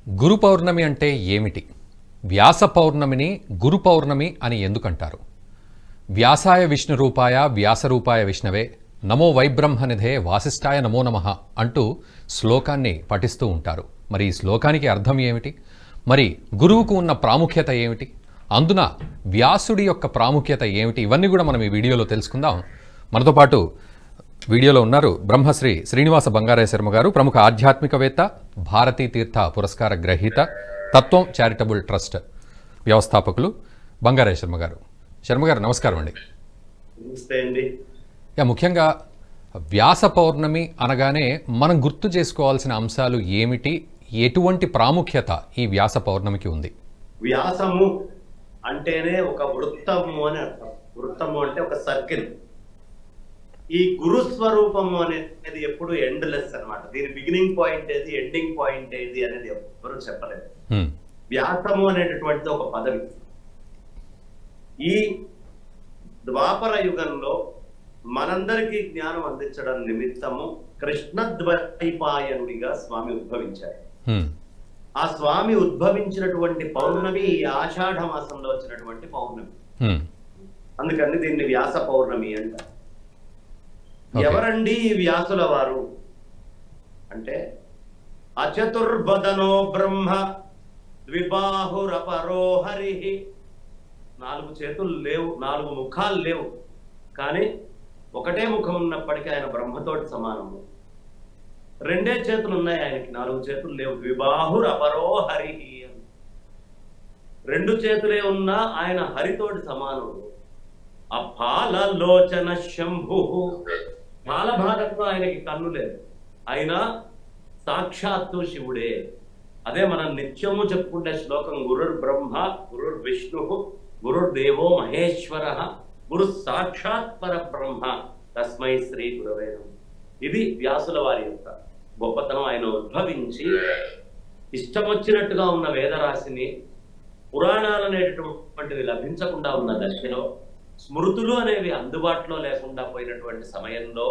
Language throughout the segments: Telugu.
గురు పౌర్ణమి అంటే ఏమిటి వ్యాస పౌర్ణమిని గురు పౌర్ణమి అని ఎందుకంటారు వ్యాసాయ విష్ణు రూపాయ వ్యాసరూపాయ విష్ణవే నమో వైబ్రహ్మనిధే వాసిష్ఠాయ నమో నమః అంటూ శ్లోకాన్ని పఠిస్తూ ఉంటారు మరి ఈ శ్లోకానికి అర్థం ఏమిటి మరి గురువుకు ఉన్న ప్రాముఖ్యత ఏమిటి అందున వ్యాసుడి యొక్క ప్రాముఖ్యత ఏమిటి ఇవన్నీ కూడా మనం ఈ వీడియోలో తెలుసుకుందాం మనతో పాటు వీడియోలో ఉన్నారు బ్రహ్మశ్రీ శ్రీనివాస బంగారయ్య శర్మ గారు ప్రముఖ ఆధ్యాత్మికవేత్త భారతీ తీర్థ పురస్కార గ్రహీత తత్వం చారిటబుల్ ట్రస్ట్ వ్యవస్థాపకులు బంగారయ్య శర్మ గారు శర్మ గారు నమస్కారం అండి నమస్తే అండి యా ముఖ్యంగా వ్యాస పౌర్ణమి అనగానే మనం గుర్తు చేసుకోవాల్సిన అంశాలు ఏమిటి ఎటువంటి ప్రాముఖ్యత ఈ వ్యాస పౌర్ణమికి ఉంది వ్యాసము అంటేనే ఒక వృత్తము అని అర్థం వృత్తము అంటే ఒక సర్కిల్ ఈ గురు స్వరూపము అనేది ఎప్పుడు ఎండ్లెస్ అన్నమాట దీని బిగినింగ్ పాయింట్ ఏది ఎండింగ్ పాయింట్ ఏది అనేది ఎవ్వరూ చెప్పలేదు హ్మ్. వ్యాసము అనేటటువంటిది ఒక పదవి ఈ ద్వాపర యుగంలో మనందరికీ జ్ఞానం అందించడం నిమిత్తము కృష్ణద్వైపాయనుడిగా స్వామి ఉద్భవించారు హ్మ్. ఆ స్వామి ఉద్భవించినటువంటి పౌర్ణమి ఈ ఆషాఢ మాసంలో వచ్చినటువంటి పౌర్ణమి హ్మ్. అందుకని దీన్ని వ్యాస పౌర్ణమి అంటారు Okay. ఎవరండి ఈ వ్యాసుల వారు అంటే అచతుర్బదనో బ్రహ్మ ద్విబాహురపరో హరి నాలుగు చేతులు లేవు నాలుగు ముఖాలు లేవు కానీ ఒకటే ముఖం ఉన్నప్పటికీ ఆయన బ్రహ్మతోటి సమానము రెండే చేతులు ఉన్నాయి ఆయనకి నాలుగు చేతులు లేవు ద్విబాహుర్ అపరో హరి అని. రెండు చేతులే ఉన్నా ఆయన హరితోటి సమానుడు అపాలలోచన శంభు బాలభాగంలో ఆయనకి కన్ను లేదు అయినా సాక్షాత్తు శివుడే అదే మనం నిత్యము చెప్పుకుంటే శ్లోకం గురుర్ బ్రహ్మ గురుర్ విష్ణు గురుర్ దేవో మహేశ్వర గురు సాక్షాత్ పర బ్రహ్మ తస్మై శ్రీ గురవే నమః. ఇది వ్యాసుల వారి యొక్క గొప్పతనం ఆయన ఉద్భవించి ఇష్టం వచ్చినట్టుగా ఉన్న వేదరాశిని పురాణాలు అనేటటువంటివి లభించకుండా ఉన్న దశలో స్మృతులు అనేవి అందుబాటులో లేకుండా పోయినటువంటి సమయంలో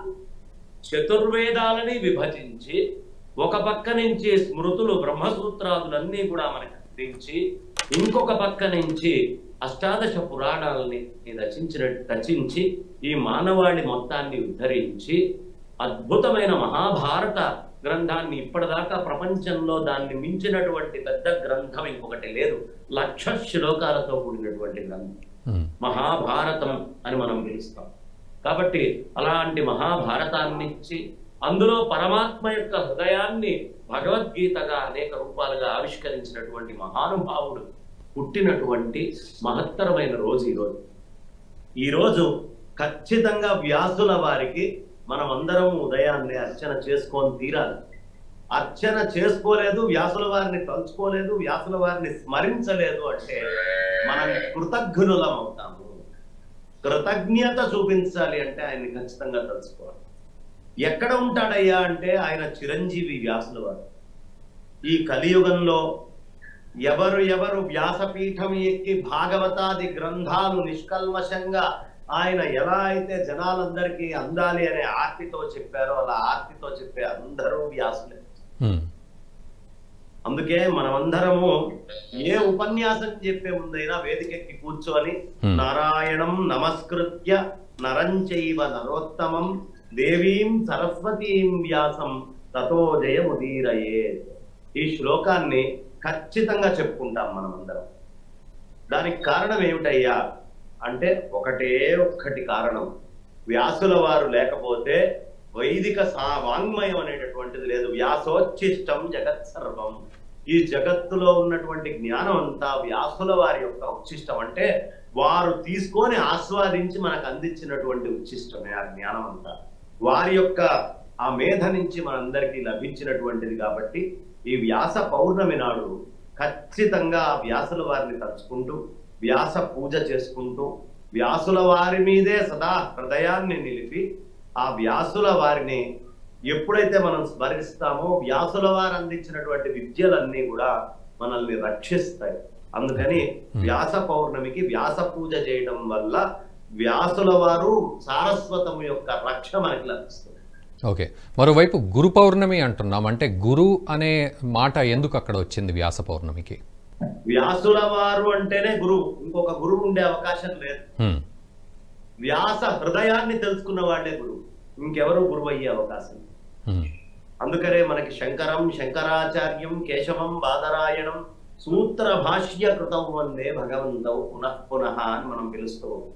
చతుర్వేదాలని విభజించి ఒక పక్క నుంచి స్మృతులు బ్రహ్మసూత్రాదులన్నీ కూడా మనకి అందించి ఇంకొక పక్క నుంచి అష్టాదశ పురాణాలని రచించిన రచించి ఈ మానవాళి మొత్తాన్ని ఉద్ధరించి అద్భుతమైన మహాభారత గ్రంథాన్ని ఇప్పటిదాకా ప్రపంచంలో దాన్ని మించినటువంటి పెద్ద గ్రంథం ఇంకొకటి లేదు లక్ష శ్లోకాలతో కూడినటువంటి గ్రంథం హ్మ్. మహాభారతం అని మనం పిలుస్తాం కాబట్టి అలాంటి మహాభారతాన్ని ఇచ్చి అందులో పరమాత్మ యొక్క హృదయాన్ని భగవద్గీతగా అనేక రూపాలుగా ఆవిష్కరించినటువంటి మహానుభావుడు పుట్టినటువంటి మహత్తరమైన రోజు ఈరోజు ఈరోజు ఖచ్చితంగా వ్యాసుల వారికి మనం అందరం ఉదయాన్నే అర్చన చేసుకొని తీరాలి అర్చన చేసుకోలేదు వ్యాసుల వారిని తలుచుకోలేదు వ్యాసుల వారిని స్మరించలేదు అంటే మనం కృతజ్ఞులం అవుతాము కృతజ్ఞత చూపించాలి అంటే ఆయన్ని ఖచ్చితంగా తలుచుకోవాలి ఎక్కడ ఉంటాడయ్యా అంటే ఆయన చిరంజీవి వ్యాసుల వారు ఈ కలియుగంలో ఎవరు ఎవరు వ్యాసపీఠం ఎక్కి భాగవతాది గ్రంథాలు నిష్కల్మషంగా ఆయన ఎలా అయితే జనాలందరికీ అందాలి అనే ఆర్తితో చెప్పారో అలా ఆర్తితో చెప్పే అందరూ వ్యాసులే హ్మ్. అందుకే మనమందరము ఏ ఉపన్యాసం చెప్పే ముందైనా వేదికెక్కి కూర్చొని Hmm. నారాయణం నమస్కృత్య నరంచైవ నరోత్తమం దేవీం సరస్వతీం వ్యాసం తతో జయముదీరయే ఈ శ్లోకాన్ని ఖచ్చితంగా చెప్పుకుంటాం మనమందరం దానికి కారణం ఏమిటయ్యా అంటే ఒకటే ఒక్కటి కారణం వ్యాసుల వారు లేకపోతే వైదిక సా వాంగ్మయం అనేటటువంటిది లేదు వ్యాసోచ్ఛిష్టం జగత్ సర్వం ఈ జగత్తులో ఉన్నటువంటి జ్ఞానం అంతా వ్యాసుల వారి యొక్క ఉచ్ఛిష్టం అంటే వారు తీసుకొని ఆస్వాదించి మనకు అందించినటువంటి ఉచ్ఛిష్టమే ఆ జ్ఞానం అంతా వారి యొక్క ఆ మేధ నుంచి మనందరికీ లభించినటువంటిది కాబట్టి ఈ వ్యాస పౌర్ణమి నాడు ఖచ్చితంగా ఆ వ్యాసుల వారిని తలుచుకుంటూ వ్యాస పూజ చేసుకుంటూ వ్యాసుల వారి మీదే సదా హృదయాన్ని నిలిపి ఆ వ్యాసుల వారిని ఎప్పుడైతే మనం స్మరిస్తామో వ్యాసుల వారు అందించినటువంటి విద్యలన్నీ కూడా మనల్ని రక్షిస్తాయి అందుకని వ్యాస పౌర్ణమికి వ్యాస పూజ చేయడం వల్ల వ్యాసుల వారు సారస్వతం యొక్క రక్ష మనకి లభిస్తుంది ఓకే మరోవైపు గురు పౌర్ణమి అంటున్నాం అంటే గురు అనే మాట ఎందుకు అక్కడ వచ్చింది వ్యాస పౌర్ణమికి వ్యాసుల వారు అంటేనే గురువు ఇంకొక గురువు ఉండే అవకాశం లేదు హ్మ్. వ్యాస హృదయాన్ని తెలుసుకున్న వాళ్ళే గురువు ఇంకెవరు గురువు అయ్యే అవకాశం లేదు. హ్మ్. అందుకనే మనకి శంకరం శంకరాచార్యం కేశవం బాదరాయణం సూత్ర భాష్య కృతం వందే భగవంతౌ పునః పునః అని మనం పిలుస్తూ ఉంటాం.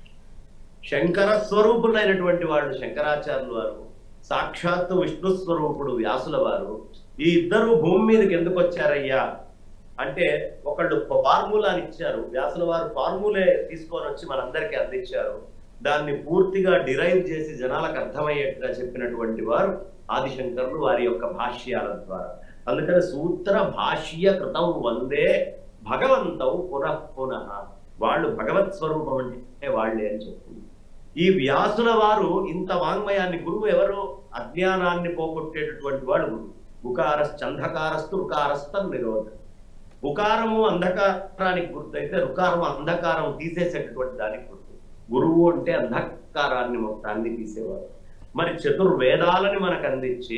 శంకర స్వరూపులైనటువంటి వాళ్ళు శంకరాచార్యులు వారు సాక్షాత్తు విష్ణు స్వరూపుడు వ్యాసుల వారు ఈ ఇద్దరు భూమి మీదకి ఎందుకు వచ్చారయ్యా అంటే ఒకళ్ళు ఫార్ములాని ఇచ్చారు వ్యాసుల వారు ఫార్ములే తీసుకొని వచ్చి మనందరికీ అందించారు దాన్ని పూర్తిగా డిరైవ్ చేసి జనాలకు అర్థమయ్యేట్టుగా చెప్పినటువంటి వారు ఆదిశంకరులు వారి యొక్క భాష్యాల ద్వారా అందుకని సూత్ర భాష్య కృతం వందే భగవంతవు పునః పునః వాళ్ళు భగవత్ స్వరూపం అంటే వాళ్ళే అని చెప్తుంది ఈ వ్యాసుల వారు ఇంత వాంగ్మయాన్ని గురువు ఎవరు అజ్ఞానాన్ని పోగొట్టేటటువంటి వాడు గురువు ఉకారస్ అంధకారస్తు రుకారస్తం నిరోధ ఉకారము అంధకారానికి గుర్తు అయితే రుకారము అంధకారం తీసేసేటటువంటి దానికి గుర్తు గురువు అంటే అంధకారాన్ని మొత్తాన్ని తీసేవారు మరి చతుర్వేదాలని మనకు అందించి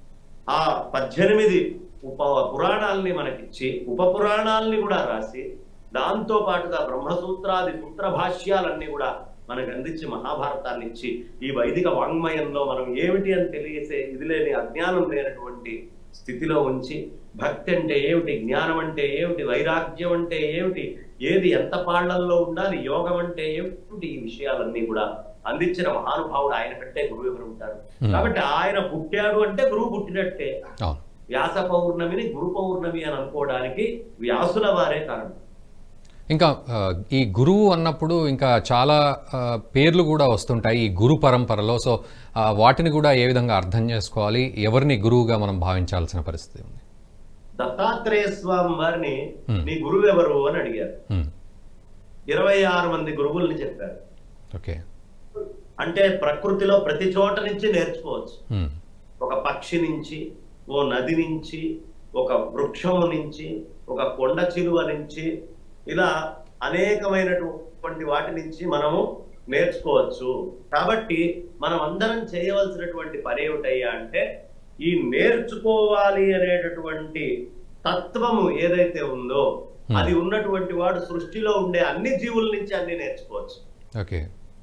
ఆ పద్దెనిమిది ఉప పురాణాలని మనకిచ్చి ఉప పురాణాలని కూడా రాసి దాంతో పాటుగా బ్రహ్మసూత్రాది సూత్ర భాష్యాలన్నీ కూడా మనకు అందించి మహాభారతాన్ని ఇచ్చి ఈ వైదిక వాంగ్మయంలో మనం ఏమిటి అని తెలియసే ఇది లేని అజ్ఞానం లేనటువంటి స్థితిలో ఉంచి భక్తి అంటే ఏమిటి జ్ఞానం అంటే ఏమిటి వైరాగ్యం అంటే ఏమిటి ఏది ఎంత పాళ్లల్లో ఉండాలి యోగం అంటే ఏమిటి ఈ విషయాలన్నీ కూడా అందించిన మహానుభావుడు ఆయన కంటే గురువు ఎవరు ఉంటారు Hmm. కాబట్టి ఆయన పుట్టాడు అంటే గురువు పుట్టినట్టే అవును వ్యాస పౌర్ణమిని గురు పౌర్ణమి అని అనుకోవడానికి వ్యాసుల వారే కారణం ఇంకా ఆ, ఈ గురువు అన్నప్పుడు ఇంకా చాలా ఆ, పేర్లు కూడా వస్తుంటాయి ఈ గురు పరంపరలో సో ఆ, వాటిని కూడా ఏ విధంగా అర్థం చేసుకోవాలి ఎవరిని గురువుగా మనం భావించాల్సిన పరిస్థితి ఉంది దత్తాత్రేయ స్వామి వారిని Hmm. నీ గురువు ఎవరు అని అడిగారు హ్మ్. ఇరవై ఆరు మంది గురువుల్ని చెప్పారు ఓకే అంటే ప్రకృతిలో ప్రతి చోట నుంచి నేర్చుకోవచ్చు హ్మ్. ఒక పక్షి నుంచి ఓ నది నుంచి ఒక వృక్షము నుంచి ఒక కొండ చిలువ నుంచి ఇలా అనేకమైనటువంటి వాటి నుంచి మనము నేర్చుకోవచ్చు కాబట్టి మనం అందరం చేయవలసినటువంటి పని ఏమిటయ్యా అంటే ఈ నేర్చుకోవాలి అనేటటువంటి తత్వము ఏదైతే ఉందో Hmm. అది ఉన్నటువంటి వాడు సృష్టిలో ఉండే అన్ని జీవుల నుంచి అన్ని నేర్చుకోవచ్చు ఓకే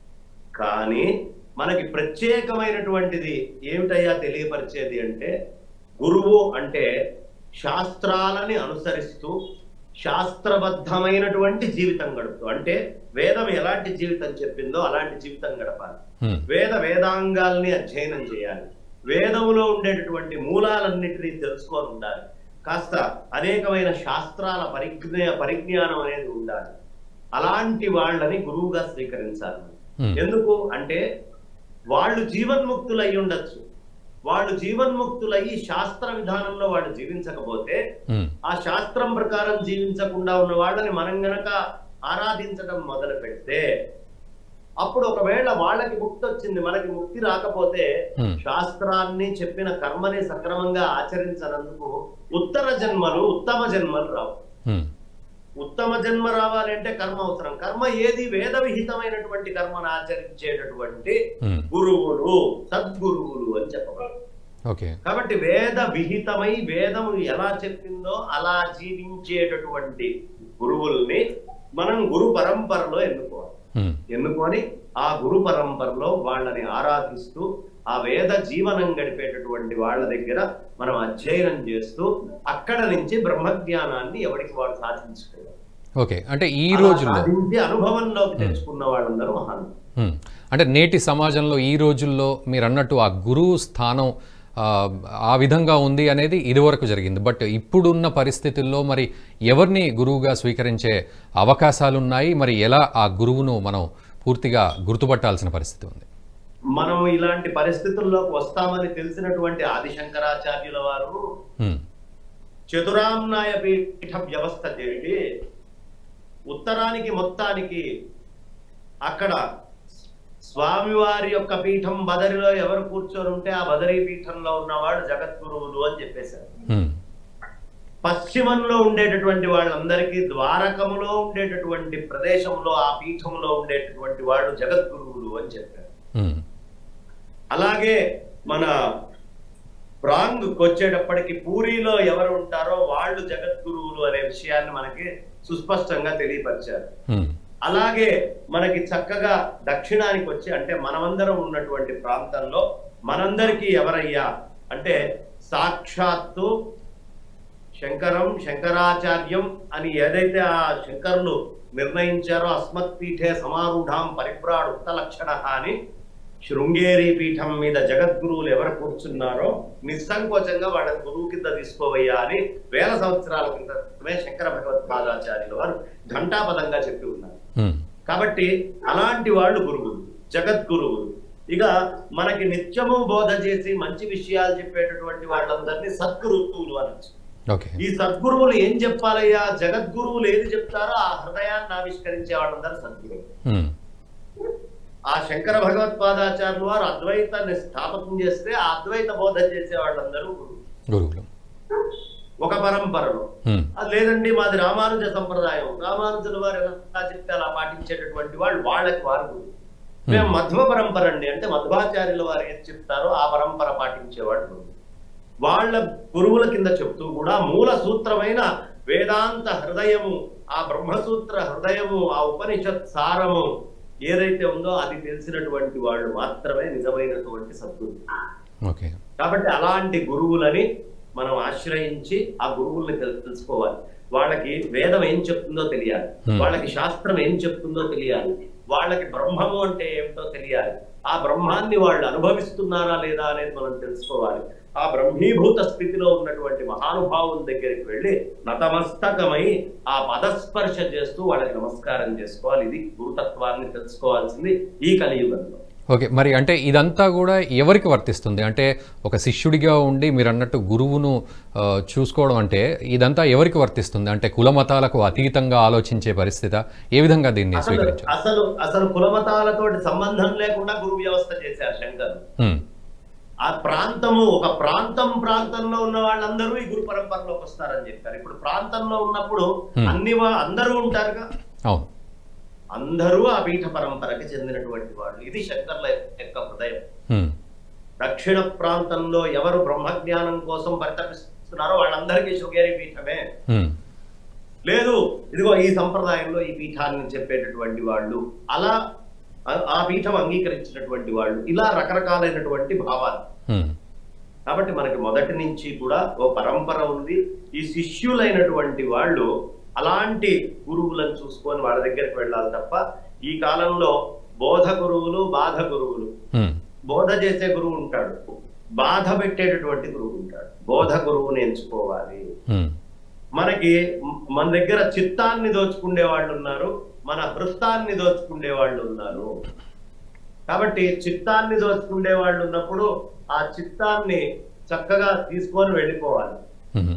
కానీ మనకి ప్రత్యేకమైనటువంటిది ఏమిటయ్యా తెలియపరిచేది అంటే గురువు అంటే శాస్త్రాలని అనుసరిస్తూ శాస్త్రబద్ధమైనటువంటి జీవితం గడుపుతూ అంటే వేదం ఎలాంటి జీవితం చెప్పిందో అలాంటి జీవితం గడపాలి హ్మ్. వేద వేదాంగాల్ని అధ్యయనం చేయాలి వేదములో ఉండేటటువంటి మూలాలన్నిటినీ తెలుసుకొని ఉండాలి కాస్త అనేకమైన శాస్త్రాల పరిజ్ఞా పరిజ్ఞానం అనేది ఉండాలి అలాంటి వాళ్ళని గురువుగా స్వీకరించాలి హ్మ్. ఎందుకు అంటే వాళ్ళు జీవన్ముక్తులై ఉండొచ్చు వాళ్ళు జీవన్ముక్తులయ్యి శాస్త్ర విధానంలో వాళ్ళు జీవించకపోతే హ్మ్. ఆ శాస్త్రం ప్రకారం జీవించకుండా ఉన్న వాళ్ళని మనం గనక ఆరాధించడం మొదలు పెడితే అప్పుడు ఒకవేళ వాళ్ళకి ముక్తి వచ్చింది మనకి ముక్తి రాకపోతే హ్మ్. శాస్త్రాన్ని చెప్పిన కర్మని సక్రమంగా ఆచరించనందుకు ఉత్తర జన్మలు ఉత్తమ జన్మలు రావు హ్మ్. ఉత్తమ జన్మ రావాలంటే కర్మ అవసరం కర్మ ఏది వేద విహితమైనటువంటి కర్మను ఆచరించేటటువంటి హ్మ్. గురువులు సద్గురువులు అని చెప్పబడతారు ఓకే కాబట్టి వేద విహితమై వేదము ఎలా చెప్పిందో అలా జీవించేటటువంటి గురువుల్ని మనం గురు పరంపరలో ఎన్నుకోవాలి హ్మ్. ఎన్నుకొని ఆ గురు పరంపరలో వాళ్ళని ఆరాధిస్తూ ఆ వేద జీవనం గడిపేటటువంటి వాళ్ళ దగ్గర మనం అధ్యయనం చేస్తూ అక్కడ నుంచి బ్రహ్మజ్ఞానాన్ని ఎవరికి వాడు సాధించుకోవాలి ఓకే అంటే ఈ అలా రోజుల్లో సాధించి అనుభవంలోకి తెచ్చుకున్న వాళ్ళందరూ మహాన్ హ్మ్. అంటే నేటి సమాజంలో ఈ రోజుల్లో మీరు అన్నట్టు ఆ గురువు స్థానం ఆ, ఆ విధంగా ఉంది అనేది ఇదివరకు జరిగింది బట్ ఇప్పుడున్న పరిస్థితుల్లో మరి ఎవరిని గురువుగా స్వీకరించే అవకాశాలు ఉన్నాయి మరి ఎలా ఆ గురువును మనం పూర్తిగా గుర్తుపట్టాల్సిన పరిస్థితి ఉంది మనం ఇలాంటి పరిస్థితుల్లోకి వస్తామని తెలిసినటువంటి ఆదిశంకరాచార్యుల వారు హ్మ్. చతురామ్నాయ పీఠ వ్యవస్థ చేసి ఉత్తరానికి మొత్తానికి అక్కడ స్వామివారి యొక్క పీఠం బదరిలో ఎవరు కూర్చొని ఉంటే ఆ బదరీ పీఠంలో ఉన్నవాడు జగద్గురువులు అని చెప్పేశారు హ్మ్. పశ్చిమంలో ఉండేటటువంటి వాళ్ళందరికీ ద్వారకములో ఉండేటటువంటి ప్రదేశంలో ఆ పీఠంలో ఉండేటటువంటి వాళ్ళు జగద్గురువులు అని చెప్పారు హ్మ్. అలాగే మన ప్రాంగ్ వచ్చేటప్పటికి పూరిలో ఎవరు ఉంటారో వాళ్ళు జగద్గురువులు అనే విషయాన్ని మనకి సుస్పష్టంగా తెలియపరిచారు ఉమ్, అలాగే మనకి చక్కగా దక్షిణానికి వచ్చి అంటే మనమందరం ఉన్నటువంటి ప్రాంతంలో మనందరికీ ఎవరయ్యా అంటే సాక్షాత్తు శంకరం శంకరాచార్యం అని ఏదైతే ఆ శంకరులు నిర్ణయించారో అస్మత్ పీఠే సమారూఢాం పరిప్రాడు ఉక్త లక్షణ అని శృంగేరి పీఠం మీద జగద్గురువులు ఎవరు కూర్చున్నారో నిస్సంకోచంగా వాళ్ళని గురువు కింద తీసుకోవయ్యా అని వేల సంవత్సరాల క్రితమే శంకర భగవత్పాదాచార్యులు వారు ఘంటాపదంగా చెప్పి ఉన్నారు ఉమ్, కాబట్టి అలాంటి వాళ్ళు గురువులు జగద్గురువులు ఇక మనకి నిత్యము బోధ చేసి మంచి విషయాలు చెప్పేటటువంటి వాళ్ళందరినీ సద్గురువులు అనొచ్చు ఓకే ఈ సద్గురువులు ఏం చెప్పాలయ్యా జగద్గురువులు ఏది చెప్తారో ఆ హృదయాన్ని ఆవిష్కరించే వాళ్ళందరూ సద్గురువులు ఉమ్, ఆ శంకర భగవత్పాదాచార్యులు వారు అద్వైతాన్ని స్థాపకం చేస్తే ఆ అద్వైత బోధ చేసే వాళ్ళందరూ గురువులు గురువులు ఒక పరంపరలో ఉమ్, అది లేదండి మాది రామానుజ సంప్రదాయం రామానుజుల వారు ఎలా చెప్తే అలా పాటించేటటువంటి వాళ్ళు వాళ్ళకి వారు గురువు. మేము మధ్వ పరంపర అండి అంటే మధ్వాచార్యుల వారు ఏది చెప్తారో ఆ పరంపర పాటించేవాడు గురువు వాళ్ళ గురువుల కింద చెప్తూ కూడా మూల సూత్రమైన వేదాంత హృదయము ఆ బ్రహ్మసూత్ర హృదయము ఆ ఉపనిషత్ సారము ఏదైతే ఉందో అది తెలిసినటువంటి వాళ్ళు మాత్రమే నిజమైనటువంటి సద్గురు ఓకే కాబట్టి అలాంటి గురువులని మనం ఆశ్రయించి ఆ గురువుల్ని తెలు- తెలుసుకోవాలి వాళ్ళకి వేదం ఏం చెప్తుందో తెలియాలి Hmm. వాళ్ళకి శాస్త్రం ఏం చెప్తుందో తెలియాలి వాళ్ళకి బ్రహ్మము అంటే ఏమిటో తెలియాలి ఆ బ్రహ్మాన్ని వాళ్ళు అనుభవిస్తున్నారా లేదా అనేది మనం తెలుసుకోవాలి ఆ బ్రహ్మీభూత స్థితిలో ఉన్నటువంటి మహానుభావుల దగ్గరికి వెళ్ళి నతమస్తకమై ఆ పదస్పర్శ చేస్తూ వాళ్ళకి నమస్కారం చేసుకోవాలి ఇది గురుతత్వాన్ని తెలుసుకోవాల్సింది ఈ కలియుగంలో ఓకే మరి అంటే ఇదంతా కూడా ఎవరికి వర్తిస్తుంది అంటే ఒక శిష్యుడిగా ఉండి మీరు అన్నట్టు గురువును ఆ, చూసుకోవడం అంటే ఇదంతా ఎవరికి వర్తిస్తుంది అంటే కుల మతాలకు అతీతంగా ఆలోచించే పరిస్థితి ఏ విధంగా దీన్ని అసలు స్వీకరించారు అసలు అసలు కులమతాలతో సంబంధం లేకుండా గురు వ్యవస్థ చేశారు శంకర్ ఉమ్, ఆ ప్రాంతము ఒక ప్రాంతం ప్రాంతంలో ఉన్న వాళ్ళందరూ ఈ గురు పరంపరలోకి వస్తారని చెప్పారు ఇప్పుడు ప్రాంతంలో ఉన్నప్పుడు Hmm. అన్ని వా- అందరూ ఉంటారుగా అవును అందరూ ఆ పీఠ పరంపరకి చెందినటువంటి వాళ్ళు ఇది శంకర్ల యొక్క హృదయం ఉమ్, దక్షిణ ప్రాంతంలో ఎవరు బ్రహ్మజ్ఞానం కోసం పరితపిస్తున్నారో వాళ్ళందరికీ శృంగేరి పీఠమే ఉమ్, లేదు ఇదిగో ఈ సంప్రదాయంలో ఈ పీఠాన్ని చెప్పేటటువంటి వాళ్ళు అలా ఆ- ఆ పీఠం అంగీకరించినటువంటి వాళ్ళు ఇలా రకరకాలైనటువంటి భావాలు ఉమ్, కాబట్టి మనకి మొదటి నుంచి కూడా ఓ పరంపర ఉంది ఈ శిష్యులైనటువంటి వాళ్ళు అలాంటి గురువులను చూసుకొని వాళ్ళ దగ్గరికి వెళ్ళాలి తప్ప ఈ కాలంలో బోధ గురువులు బాధ గురువులు ఉమ్, బోధ చేసే గురువు ఉంటాడు బాధ పెట్టేటటువంటి గురువు ఉంటాడు బోధ గురువుని ఎంచుకోవాలి ఉమ్, మనకి మ- మన దగ్గర చిత్తాన్ని దోచుకునే వాళ్ళు ఉన్నారు మన వృత్తాన్ని దోచుకునే వాళ్ళు ఉన్నారు కాబట్టి చిత్తాన్ని దోచుకునే వాళ్ళు ఉన్నప్పుడు ఆ చిత్తాన్ని చక్కగా తీసుకొని వెళ్ళిపోవాలి ఉమ్.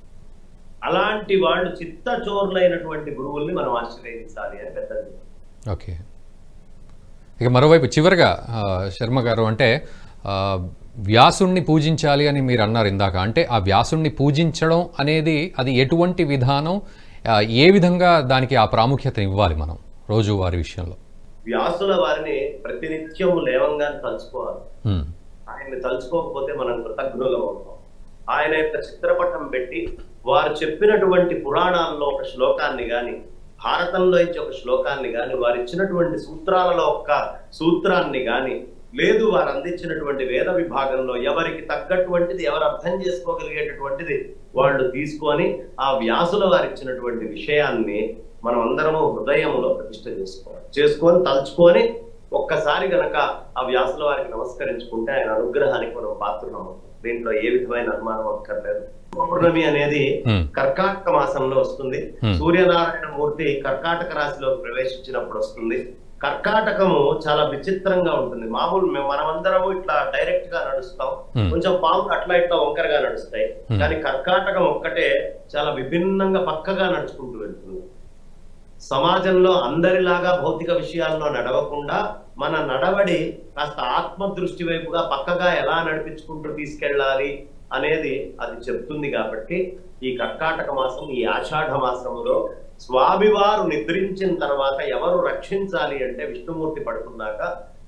అలాంటి వాళ్ళు చిత్త చోరులైనటువంటి గురువుల్ని మనం ఆశ్రయించాలి అని పెద్దది ఓకే ఇక మరోవైపు చివరిగా ఆ, శర్మ గారు అంటే ఆ, వ్యాసుణ్ణి పూజించాలి అని మీరు అన్నారు ఇందాక అంటే ఆ వ్యాసుణ్ణి పూజించడం అనేది అది ఎటువంటి విధానం ఆ, ఏ విధంగా దానికి ఆ ప్రాముఖ్యతను ఇవ్వాలి మనం రోజువారి విషయంలో వ్యాసుల వారిని ప్రతినిత్యం లేవంగానే తలుచుకోవాలి ఉమ్, ఆయన్ని తలుచుకోకపోతే మనం కృతజ్ఞులం అవుతాం ఆయన యొక్క చిత్రపటం పెట్టి వారు చెప్పినటువంటి పురాణాల్లో ఒక శ్లోకాన్ని గాని భారతంలో ఇచ్చి ఒక శ్లోకాన్ని గాని వారు ఇచ్చినటువంటి సూత్రాలలో ఒక్క సూత్రాన్ని గాని లేదు వారు అందించినటువంటి వేద విభాగంలో ఎవరికి తగ్గటువంటిది ఎవరు అర్థం చేసుకోగలిగేటటువంటిది వాళ్ళు తీసుకొని ఆ వ్యాసుల వారు ఇచ్చినటువంటి విషయాన్ని మనం అందరము హృదయంలో ప్రతిష్ట చేసుకోవాలి చేసుకొని తలుచుకొని ఒక్కసారి గనక ఆ వ్యాసుల వారికి నమస్కరించుకుంటే ఆయన అనుగ్రహానికి మనం పాత్రులం అవుతాం. దీంట్లో ఏ విధమైన అనుమానం అక్కర్లేదు పౌర్ణమి అనేది ఉమ్, కర్కాటక మాసంలో వస్తుంది Hmm. సూర్యనారాయణ మూర్తి కర్కాటక రాశిలో ప్రవేశించినప్పుడు వస్తుంది కర్కాటకము చాలా విచిత్రంగా ఉంటుంది మామూలు మేము మనమందరము ఇట్లా డైరెక్ట్ గా నడుస్తాం Hmm. కొంచెం పాములు అట్లా ఇట్లా వంకరగా నడుస్తాయి Hmm. కానీ కర్కాటకం ఒక్కటే చాలా విభిన్నంగా పక్కగా నడుచుకుంటూ వెళ్తుంది సమాజంలో అందరిలాగా భౌతిక విషయాల్లో నడవకుండా మన నడవడి కాస్త ఆత్మ దృష్టి వైపుగా పక్కగా ఎలా నడిపించుకుంటూ తీసుకెళ్ళాలి అనేది అది చెప్తుంది కాబట్టి ఈ కర్కాటక మాసం ఈ ఆషాఢ మాసంలో స్వామివారు నిద్రించిన తర్వాత ఎవరు రక్షించాలి అంటే విష్ణుమూర్తి పడుకున్నాక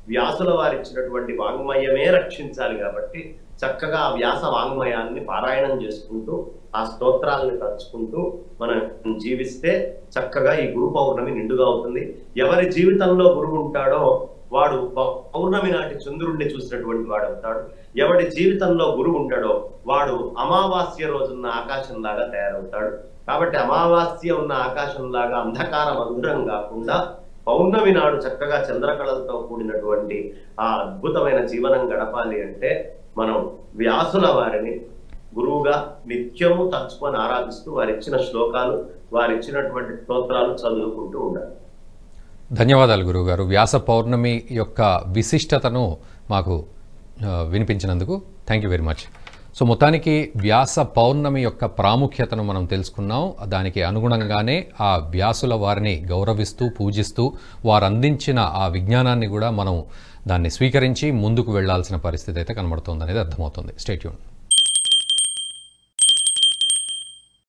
వ్యాసుల వారు ఇచ్చినటువంటి వాంగ్మయమే రక్షించాలి కాబట్టి చక్కగా ఆ వ్యాస వాంగ్మయాన్ని పారాయణం చేసుకుంటూ ఆ స్తోత్రాలను తలుచుకుంటూ మనం జీవిస్తే చక్కగా ఈ గురు పౌర్ణమి నిండుగా అవుతుంది ఎవరి జీవితంలో గురువు ఉంటాడో వాడు పౌ- పౌర్ణమి నాటి చంద్రుణ్ణి చూసినటువంటి వాడు అవుతాడు ఎవడి జీవితంలో గురువు ఉండడో వాడు అమావాస్య రోజున్న ఆకాశంలాగా తయారవుతాడు కాబట్టి అమావాస్య ఉన్న ఆకాశంలాగా అంధకార మందురం కాకుండా పౌర్ణమి నాడు చక్కగా చంద్రకళలతో కూడినటువంటి ఆ అద్భుతమైన జీవనం గడపాలి అంటే మనం వ్యాసుల వారిని గురువుగా నిత్యము తలుచుకొని ఆరాధిస్తూ వారిచ్చిన శ్లోకాలు వారిచ్చినటువంటి స్తోత్రాలు చదువుకుంటూ ఉండాలి ధన్యవాదాలు గురువుగారు వ్యాస పౌర్ణమి యొక్క విశిష్టతను మాకు ఆ, వినిపించినందుకు thank you very much so మొత్తానికి వ్యాస పౌర్ణమి యొక్క ప్రాముఖ్యతను మనం తెలుసుకున్నాం దానికి అనుగుణంగానే ఆ వ్యాసుల వారిని గౌరవిస్తూ పూజిస్తూ వారు అందించిన ఆ విజ్ఞానాన్ని కూడా మనం దాన్ని స్వీకరించి ముందుకు వెళ్ళాల్సిన పరిస్థితి అయితే కనబడుతుంది అనేది అర్థమవుతుంది స్టేట్యూన్